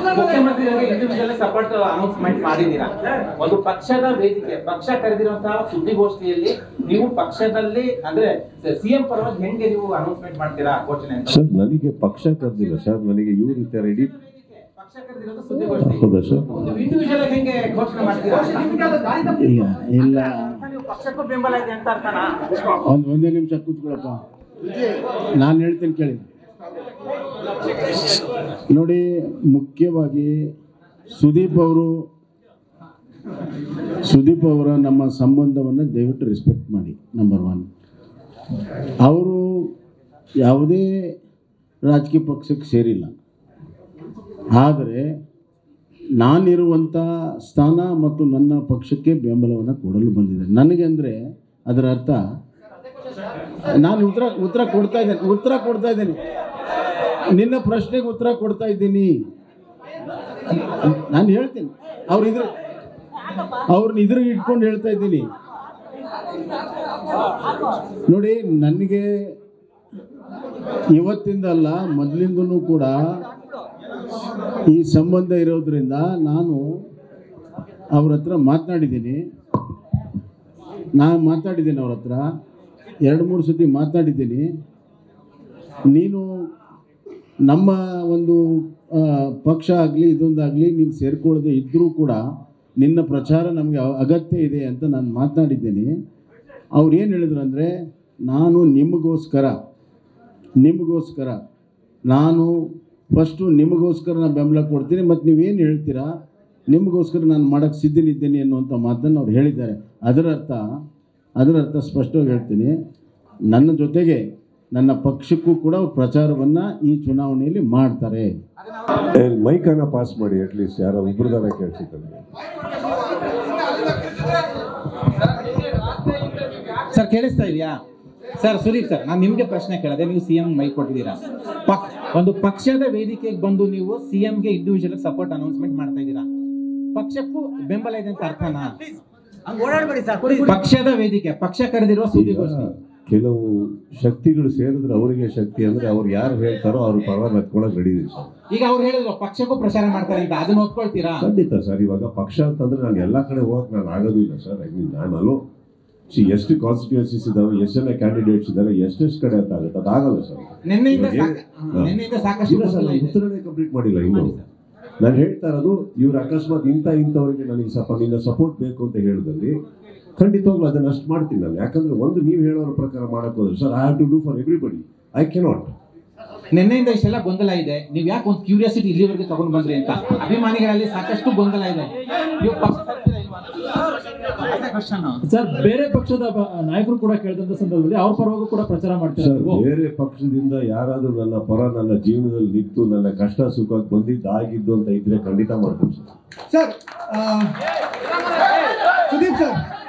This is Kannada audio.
ಮುಖ್ಯಮಂತ್ರಿಗಳಿಗೆ ಇಂಡಿವಿಜುವಲ್ ಸಪೋರ್ಟ್ ಅನೌನ್ಸ್ಮೆಂಟ್ ಮಾಡಿದ್ದೀರಾ ಒಂದು ಪಕ್ಷದ ವೇದಿಕೆ ಪಕ್ಷ ಕರೆದಿರುವಂತಹ ಸುದ್ದಿಗೋಷ್ಠಿಯಲ್ಲಿ ನೀವು ಪಕ್ಷದಲ್ಲಿ ಅಂದ್ರೆ ಸಿಎಂ ಪರವಾಗಿ ಹೆಂಗೆ ನೀವು ಅನೌನ್ಸ್ಮೆಂಟ್ ಮಾಡ್ತೀರಾ ಘೋಷಣೆ ಅಂತ ಸರ್ ನನಗೆ ಪಕ್ಷ ಕರೆದಿಲ್ಲ ಸರ್ ನನಗೆ ಇವ್ರು ಇದ್ದಾರೆ ಇಡೀ ಪಕ್ಷ ಕರೆದಿರೋದು ಸುದ್ದಿಗೋಷ್ಠಿ ಹೌದಾ ಸರ್ ಇಂಡಿವಿಜುವಲ್ ಹೆಂಗೆ ಘೋಷಣೆ ಮಾಡ್ತೀರಾ ಇಲ್ಲ ಇಲ್ಲ ನೀವು ಪಕ್ಷಕ್ಕೂ ಬೆಂಬಲ ಇದೆ ಅಂತ ಅರ್ಥನಾ ಒಂದು ಒಂದೇ ನಿಮಿಷ ಕೂತ್ಕೊಳ್ಳಪ್ಪ ನಾನು ಹೇಳ್ತೀನಿ ಕೇಳಿ ನೋಡಿ ಮುಖ್ಯವಾಗಿ ಸುದೀಪ್ ಅವರು ಸುದೀಪ್ ಅವರ ನಮ್ಮ ಸಂಬಂಧವನ್ನು ದಯವಿಟ್ಟು ರೆಸ್ಪೆಕ್ಟ್ ಮಾಡಿ ನಂಬರ್ ಒನ್ ಅವರು ಯಾವುದೇ ರಾಜಕೀಯ ಪಕ್ಷಕ್ಕೆ ಸೇರಿಲ್ಲ ಆದರೆ ನಾನಿರುವಂಥ ಸ್ಥಾನ ಮತ್ತು ನನ್ನ ಪಕ್ಷಕ್ಕೆ ಬೆಂಬಲವನ್ನು ಕೊಡಲು ಬಂದಿದೆ ನನಗೆ ಅಂದರೆ ಅದರ ಅರ್ಥ ನಾನು ಉತ್ತರ ಉತ್ತರ ಕೊಡ್ತಾ ಇದ್ದೇನೆ ಉತ್ತರ ಕೊಡ್ತಾ ಇದ್ದೇನೆ ನಿನ್ನ ಪ್ರಶ್ನೆಗೆ ಉತ್ತರ ಕೊಡ್ತಾ ಇದ್ದೀನಿ ನಾನು ಹೇಳ್ತೀನಿ ಅವ್ರ ಇದ್ರ ಅವ್ರನ್ನ ಇದ್ರಿಗೆ ಇಟ್ಕೊಂಡು ಹೇಳ್ತಾ ಇದ್ದೀನಿ ನೋಡಿ ನನಗೆ ಇವತ್ತಿಂದ ಅಲ್ಲ ಮೊದಲಿಂದನೂ ಕೂಡ ಈ ಸಂಬಂಧ ಇರೋದ್ರಿಂದ ನಾನು ಅವ್ರ ಹತ್ರ ಮಾತನಾಡಿದ್ದೀನಿ ನಾನು ಮಾತಾಡಿದ್ದೀನಿ ಅವ್ರ ಹತ್ರ ಎರಡು ಮೂರು ಸತಿ ಮಾತನಾಡಿದ್ದೀನಿ ನೀನು ನಮ್ಮ ಒಂದು ಆ, ಪಕ್ಷ ಆಗಲಿ ಇದೊಂದಾಗಲಿ ನೀನು ಸೇರ್ಕೊಳ್ಳದೆ ಇದ್ದರೂ ಕೂಡ ನಿನ್ನ ಪ್ರಚಾರ ನಮಗೆ ಅ- ಅಗತ್ಯ ಇದೆ ಅಂತ ನಾನು ಮಾತನಾಡಿದ್ದೀನಿ ಅವ್ರು ಏನು ಹೇಳಿದ್ರು ಅಂದರೆ ನಾನು ನಿಮಗೋಸ್ಕರ ನಿಮಗೋಸ್ಕರ ನಾನು ಫಸ್ಟು ನಿಮಗೋಸ್ಕರ ನಾನು ಬೆಂಬಲ ಕೊಡ್ತೀನಿ ಮತ್ತು ನೀವೇನು ಹೇಳ್ತೀರಾ ನಿಮಗೋಸ್ಕರ ನಾನು ಮಾಡೋಕ್ಕೆ ಸಿದ್ಧನಿದ್ದೇನೆ ಅನ್ನುವಂಥ ಮಾತನ್ನು ಅವ್ರು ಹೇಳಿದ್ದಾರೆ ಅದರ ಅರ್ಥ ಅದರ ಅರ್ಥ ಸ್ಪಷ್ಟವಾಗಿ ಹೇಳ್ತೀನಿ ನನ್ನ ಜೊತೆಗೆ ನನ್ನ ಪಕ್ಷಕ್ಕೂ ಕೂಡ ಅವ್ರು ಪ್ರಚಾರವನ್ನು ಈ ಚುನಾವಣೆಯಲ್ಲಿ ಮಾಡ್ತಾರೆ ಮೈಕನ್ನ ಪಾಸ್ ಮಾಡಿ ಅಟ್ಲೀಸ್ಟ್ ಯಾರೋ ಒಬ್ರದಾನ ಕೇಳಿಸಿದ್ದಾರೆ ಸರ್ ಕೇಳಿಸ್ತಾ ಇದೆಯಾ ಸರ್ ಸುದೀಪ್ ಸರ್ ನಾನು ನಿಮಗೆ ಪ್ರಶ್ನೆ ಕೇಳಿದೆ ನೀವು ಸಿಎಂ ಮೈ ಕೊಟ್ಟಿದ್ದೀರಾ ಪಕ್ ಒಂದು ಪಕ್ಷದ ವೇದಿಕೆಗೆ ಬಂದು ನೀವು ಸಿಎಂಗೆ ಇಂಡಿವಿಜುವಲ್ ಸಪೋರ್ಟ್ ಅನೌನ್ಸ್ಮೆಂಟ್ ಮಾಡ್ತಾ ಇದ್ದೀರಾ ಪಕ್ಷಕ್ಕೂ ಬೆಂಬಲ ಇದೆ ಅಂತ ಅರ್ಥನಾ ಪಕ್ಷದ ವೇದಿಕೆ ಪಕ್ಷ ಕರೆದಿರುವ ಸುದ್ದಿಗೋಷ್ಠಿ ಕೆಲವು ಶಕ್ತಿಗಳು ಸೇರಿದ್ರೆ ಅವರಿಗೆ ಶಕ್ತಿ ಅಂದ್ರೆ ಅವ್ರು ಯಾರು ಹೇಳ್ತಾರೋ ಅವ್ರ ಪರ ನಡ್ಕೊಳಕ್ ರೆಡಿ ಇದೆ ಸರ್ ಈಗ ಅವ್ರು ಹೇಳಿದ್ರು ಪಕ್ಷಕ್ಕೂ ಪ್ರಚಾರ ಮಾಡ್ತಾರೆ ಅಂತ ಅದನ್ನ ಒಪ್ಕೊಳ್ತೀರಾ ಖಂಡಿತ ಸರ್ ಇವಾಗ ಪಕ್ಷ ಅಂತಂದ್ರೆ ನಾನು ಎಲ್ಲಾ ಕಡೆ ಹೋಗಕ್ ನಾನು ಆಗೋದು ಇಲ್ಲ ಸರ್ ಐ ಮೀನ್ ನಾನು ಅಲೋ ಸಿ ಎಷ್ಟು ಕಾನ್ಸ್ಟಿಟ್ಯೂನ್ಸೀಸ್ ಇದಾವೆ ಎಷ್ಟು ಜನ ಕ್ಯಾಂಡಿಡೇಟ್ಸ್ ಇದಾರೆ ಎಷ್ಟೆಷ್ಟು ಕಡೆ ಅಂತ ಆಗುತ್ತೆ ಅದಾಗಲ್ಲ ಸರ್ ನಿನ್ನೆಯಿಂದ ಇವಾಗ ಸಾಕ- ಹಾ. ನಿನ್ನೆಯಿಂದ ಸಾಕಷ್ಟು ಇಲ್ಲ ಸರ್ ಗೊಂದಲ ಇದೆ. ಉತ್ತರನೇ ಕಂಪ್ಲೀಟ್ ಮಾಡಿಲ್ಲ ಇನ್ನು ನಾನು ಹೇಳ್ತಾ ಇರೋದು ಇವ್ರು ಅಕಸ್ಮಾತ್ ಇಂಥ ಇಂಥವ್ರಿಗೆ ನನಗೆ ಸ್ವಲ್ಪ ನಿನ್ನ ಸಪೋರ್ಟ್ ಬೇಕು ಅಂತ ಹೇಳಿದಲ್ಲಿ ಖಂಡಿತವಾಗ್ಲೂ ಅದನ್ನ ಅಷ್ಟು ಮಾಡ್ತೀನಿ ನಾನು ಯಾಕಂದ್ರೆ ಒಂದು ನೀವು ಹೇಳೋರ ಪ್ರಕಾರ ಮಾಡಕ್ ಹೋದ್ರೆ sir I have to do for everybody I cannot ನಿನ್ನೆಯಿಂದ ಇಷ್ಟೆಲ್ಲ ಗೊಂದಲ ಇದೆ ನೀವ್ ಯಾಕೆ ಒಂದು ಕ್ಯೂರಿಯಾಸಿಟಿ ಇಲ್ಲಿವರೆಗೆ ತಗೊಂಡ್ ಬಂದ್ರಿ ಅಂತ ಅಭಿಮಾನಿಗಳಲ್ಲಿ ಸಾಕಷ್ಟು ಗೊಂದಲ ಇದೆ ನೀವು ಪಕ್ಷ ಸೇರ್ತೀರಾ ಇಲ್ವಾ ಅಂತ? ಅದೇ question. ಸರ್ ಬೇರೆ ಪಕ್ಷದ ಬ- ನಾಯಕರು ಕೂಡ ಕೇಳಿದಂತ ಸಂದರ್ಭದಲ್ಲಿ ಅವ್ರ ಪರವಾಗೂ ಕೂಡ ಪ್ರಚಾರ ಮಾಡ್ತಾರೆ ಸರ್ ಬೇರೆ ಪಕ್ಷದಿಂದ ಯಾರಾದ್ರೂ ನನ್ನ ಪರ ನನ್ನ ಜೀವನದಲ್ಲಿ ನಿಂತು ನನ್ನ ಕಷ್ಟ ಸುಖಕ್ಕೆ ಬಂದಿದ್ದು ಆಗಿದ್ದು ಅಂತ ಇದ್ರೆ ಖಂಡಿತ ಮಾಡ್ತೀನಿ ಸರ್ ಸರ್ ಆ, ಸುದೀಪ್ ಸರ್